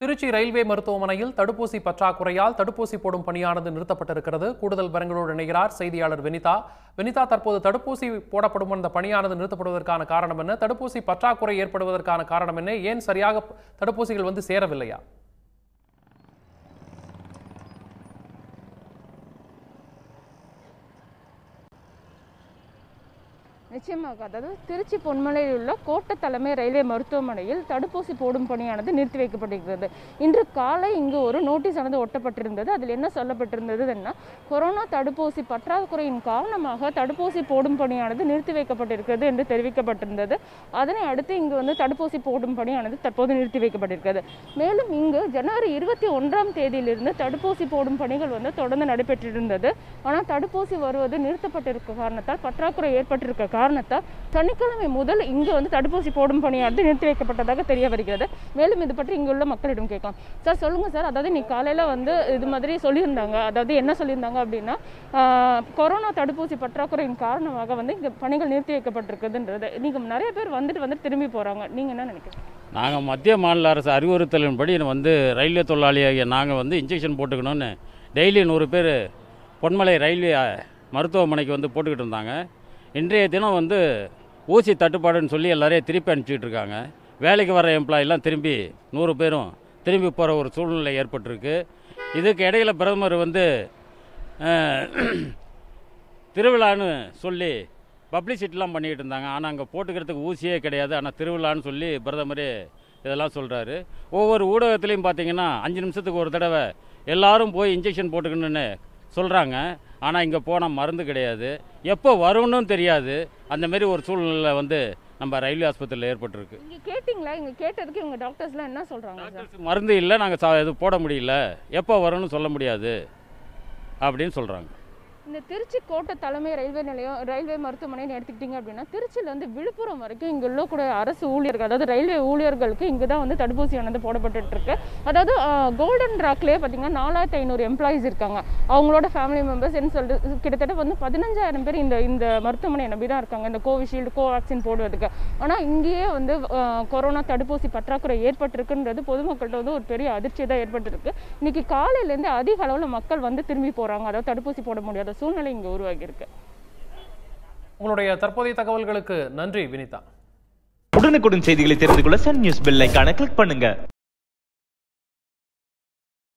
Trichy railway மருத்துவமனையில் தடுப்பூசி பற்றாக்குறையால் தடுப்பூசி போடும் பணியானது நிறுத்தப்பட்டிருக்கிறது கூடுதல் விவரங்களோடு இணைகிறார் செய்தியாளர் வினிதா வினிதா தற்போது தடுப்பூசி போடப்படும் அந்த பணியானது நிறுத்தப்படுவதற்கான காரணம் என்ன தடுப்பூசி பற்றாக்குறை ஏற்படுவதற்கான காரணம் என்ன ஏன் சரியாக தடுப்பூசிகள் வந்து சேரவில்லையா நிச்சயமாக அதாவது திருச்சி பொன்மலையில் உள்ள கோட்ட தலைமை ரயில்வே மருத்துவமனையில் தடுப்பூசி போடும் பணியானது நிறுத்தி வைக்கப்பட்டிருக்கிறது இன்று காலை இங்கு ஒரு நோட்டீஸ் ஆனது ஒட்டப்பட்டிருந்தது அதில் என்ன சொல்லப்பட்டிருந்ததுன்னா கொரோனா தடுப்பூசி பற்றாக்குறையின் காரணமாக தடுப்பூசி போடும் பணியானது நிறுத்தி வைக்கப்பட்டிருக்கிறது என்று தெரிவிக்கப்பட்டிருந்தது அதனை அடுத்து இங்கு வந்து தடுப்பூசி போடும் பணியானது தற்போது நிறுத்தி வைக்கப்பட்டிருக்கிறது மேலும் இங்கு ஜனவரி இருபத்தி ஒன்றாம் தேதியிலிருந்து தடுப்பூசி போடும் பணிகள் வந்து தொடர்ந்து நடைபெற்றிருந்தது ஆனால் தடுப்பூசி வருவது நிறுத்தப்பட்டிருக்க காரணத்தால் பற்றாக்குறை ஏற்பட்டிருக்க காரணத்தால் சனிக்கிழமை முதல் இங்கு வந்து தடுப்பூசி போடும் பணியானது நிறுத்தி வைக்கப்பட்டதாக தெரிய வருகிறது மேலும் இது பற்றி இங்குள்ள மக்களிடம் கேட்கலாம் சார் சொல்லுங்க சார் அதாவது நீ காலையில வந்து இது மாதிரி சொல்லியிருந்தாங்க அதாவது என்ன சொல்லியிருந்தாங்க அப்படின்னா ஆஹ், கொரோனா தடுப்பூசி பற்றாக்குறையின் காரணமாக வந்து இங்க பணிகள் நிறுத்தி வைக்கப்பட்டிருக்குதுன்றது நீங்க நிறைய பேர் வந்துட்டு வந்துட்டு திரும்பி போறாங்க நீங்க என்ன நினைக்கிறீங்க நாங்கள் மத்திய மாநில அரசு அறிவுறுத்தலின்படி வந்து ரயில்வே தொழிலாளியாகிய நாங்கள் வந்து இன்ஜெக்ஷன் போட்டுக்கணும்னு டெய்லி நூறு பேர் பொன்மலை ரயில்வே மருத்துவமனைக்கு வந்து போட்டுக்கிட்டு இருந்தாங்க இன்றைய தினம் வந்து ஊசி தட்டுப்பாடுன்னு சொல்லி எல்லாரையும் திருப்பி அனுப்பிச்சிட்டு இருக்காங்க வேலைக்கு வர எம்ப்ளாயெல்லாம் திரும்பி நூறு பேரும் திரும்பி போகிற ஒரு சூழ்நிலை ஏற்பட்டிருக்கு இதுக்கு இடையில பிரதமர் வந்து அஹ், திருவிழான்னு சொல்லி பப்ளிசிட்டிலாம் பண்ணிக்கிட்டு இருந்தாங்க ஆனால் அங்கே போட்டுக்கிறதுக்கு ஊசியே கிடையாது ஆனால் திருவிழான்னு சொல்லி பிரதமரே இதெல்லாம் சொல்கிறாரு ஒவ்வொரு ஊடகத்துலேயும் பார்த்தீங்கன்னா அஞ்சு நிமிஷத்துக்கு ஒரு தடவை எல்லாரும் போய் இன்ஜெக்ஷன் போட்டுக்கணுன்னு சொல்கிறாங்க ஆனால் இங்கே போனால் மருந்து கிடையாது எப்போ வரும்னும் தெரியாது அந்த மாதிரி ஒரு சூழ்நிலை வந்து நம்ம ரயில்வே ஆஸ்பத்திரியில் ஏற்பட்டிருக்கு இங்க கேட்டிங்களா இங்க கேட்டதுக்கு இவங்க டாக்டர்ஸ்லாம் என்ன சொல்றாங்க சார் டாக்டர்ஸ் மருந்து இல்லை நாங்கள் இது போட முடியல எப்போ வரும்னு சொல்ல முடியாது அப்படின்னு சொல்கிறாங்க இந்த திருச்சி கோட்டை தலைமை ரயில்வே நிலையம் ரயில்வே மருத்துவமனைன்னு எடுத்துக்கிட்டிங்க அப்படின்னா திருச்சியில இருந்து விழுப்புரம் வரைக்கும் இங்க உள்ள கூட அரசு ஊழியர்கள் அதாவது ரயில்வே ஊழியர்களுக்கு இங்கே தான் வந்து தடுப்பூசியானது போடப்பட்டுட்டு இருக்கு அதாவது கோல்டன் ராக்லேயே பார்த்தீங்கன்னா நாலாயிரத்தி ஐநூறு எம்ப்ளாயிஸ் இருக்காங்க அவங்களோட ஃபேமிலி மெம்பர்ஸ் என்ன சொல்றது கிட்டத்தட்ட வந்து பதினஞ்சாயிரம் பேர் இந்த இந்த மருத்துவமனை நம்பி தான் இருக்காங்க இந்த கோவிஷீல்டு கோவேக்சின் போடுவதுக்கு ஆனால் இங்கேயே வந்து ஆஹ், கொரோனா தடுப்பூசி பற்றாக்குறை ஏற்பட்டிருக்குன்றது பொதுமக்கள்கிட்ட வந்து ஒரு பெரிய அதிர்ச்சி தான் ஏற்பட்டிருக்கு இன்னைக்கு காலையிலேருந்து அதிக அளவில் மக்கள் வந்து திரும்பி போகிறாங்க அதாவது தடுப்பூசி போட முடியாத சூழ்நிலை இங்கே உருவாகியிருக்கு உங்களுடைய தற்போதைய தகவல்களுக்கு நன்றி வினிதா உடனுக்குடன் செய்திகளை தெரிந்து கொள்ள சன் நியூஸ் பெல் ஐகானை கிளிக் பண்ணுங்க